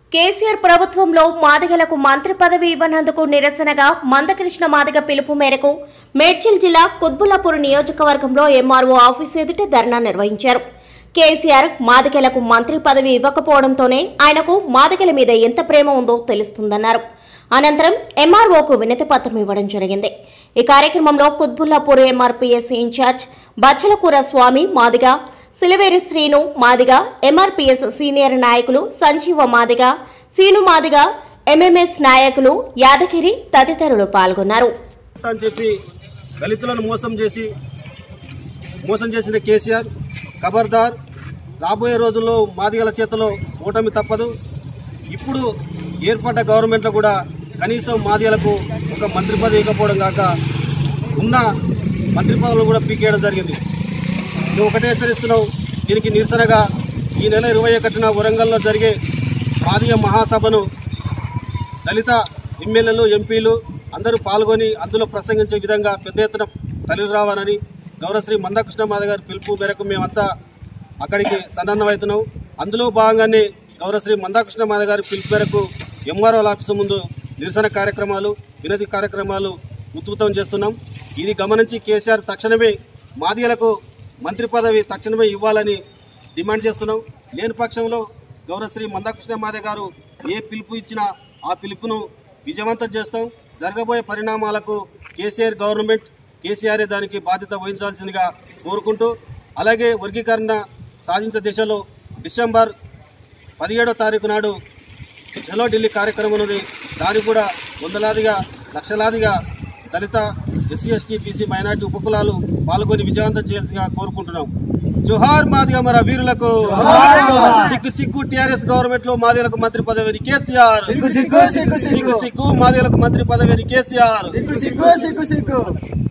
కేసీఆర్ ప్రభుత్వంలో మాదిగలకు మంత్రి పదవి ఇవ్వనందుకు నిరసనగా మందకృష్ణ మాదిగ పిలుపు మేరకు మేడ్చల్ జిల్లా కుత్బుల్లాపూర్ నియోజకవర్గంలో ఎంఆర్ఓ ఆఫీసు ఎదుట ధర్నా నిర్వహించారు కేసీఆర్ మాదిగలకు మంత్రి పదవి ఇవ్వకపోవడంతోనే ఆయనకు మాదిగల మీద ఎంత ప్రేమ ఉందో తెలుస్తుందన్నారు అనంతరం ఎంఆర్ఓకు వినతి పత్రం ఇవ్వడం జరిగింది ఈ కార్యక్రమంలో Qutbullapur MRPS incharge Bachalakura Swamy Madiga Siliveru Srinu Madiga MRPS senior నాయకులు సంజీవ మాదిగ సీను మాదిగ ఎంఎంఎస్ నాయకులు యాదగిరి తదితరులు పాల్గొన్నారు అని చెప్పి దళితులను మోసం చేసి మోసం చేసిన కేసీఆర్ ఖబర్దార్ రాబోయే రోజుల్లో మాదిగల చేతిలో ఓటమి తప్పదు ఇప్పుడు ఏర్పడ్డ గవర్నమెంట్లో కూడా కనీసం మాదిగలకు ఒక మంత్రి పదవి ఇవ్వకపోవడం కాక ఉన్న మంత్రి పదవులు కూడా పీకేయడం జరిగింది నువ్వు ఒకటే హెచ్చరిస్తున్నావు దీనికి నిరసనగా ఈ నెల ఇరవై ఒకటిన వరంగల్లో జరిగే మాదిగ మహాసభను దళిత ఎమ్మెల్యేలు ఎంపీలు అందరూ పాల్గొని అందులో ప్రసంగించే విధంగా పెద్ద ఎత్తున తరలి రావాలని గౌరవశ్రీ మందకృష్ణ మాధవ్ గారి పిలుపు మేరకు మేమంతా అక్కడికి సన్నద్ధమవుతున్నాం అందులో భాగంగానే గౌరవశ్రీ మందాకృష్ణ మాధవ్ గారి పిలుపు మేరకు ఎంఆర్ఓ ఆఫీసు ముందు నిరసన కార్యక్రమాలు వినతి కార్యక్రమాలు ఉధృతం చేస్తున్నాం ఇది గమనించి కేసీఆర్ తక్షణమే మాదిగలకు మంత్రి పదవి తక్షణమే ఇవ్వాలని డిమాండ్ చేస్తున్నాం లేని పక్షంలో గౌరవశ్రీ మందాకృష్ణ మాదే గారు ఏ పిలుపు ఇచ్చినా ఆ పిలుపును విజయవంతం చేస్తాం జరగబోయే పరిణామాలకు కేసీఆర్ గవర్నమెంట్ కేసీఆర్ దానికి బాధ్యత వహించాల్సిందిగా కోరుకుంటూ అలాగే వర్గీకరణ సాధించే దిశలో డిసెంబర్ పదిహేడో తారీఖు నాడు చలో ఢిల్లీ కార్యక్రమం ఉన్నది దానికి కూడా వందలాదిగా లక్షలాదిగా దళిత ఎస్సీ ఎస్టీ బీసీ మైనార్టీ ఉపకులాలు పాల్గొని విజయవంతం చేయాల్సిగా కోరుకుంటున్నాం జోహార్ మాదిగా మన వీరులకు సిగ్గు సిగ్గు టిఆర్ఎస్ గవర్నమెంట్ లో మాదిలకు మంత్రి పదవిని కేసీఆర్ సిగ్గు సిగ్గు సిగ్గు సిగ్గు సిగ్గు సిగ్గు మాదిలకు మంత్రి పదవిని కేసీఆర్ సిగ్గు సిగ్గు సిగ్గు సిగ్గు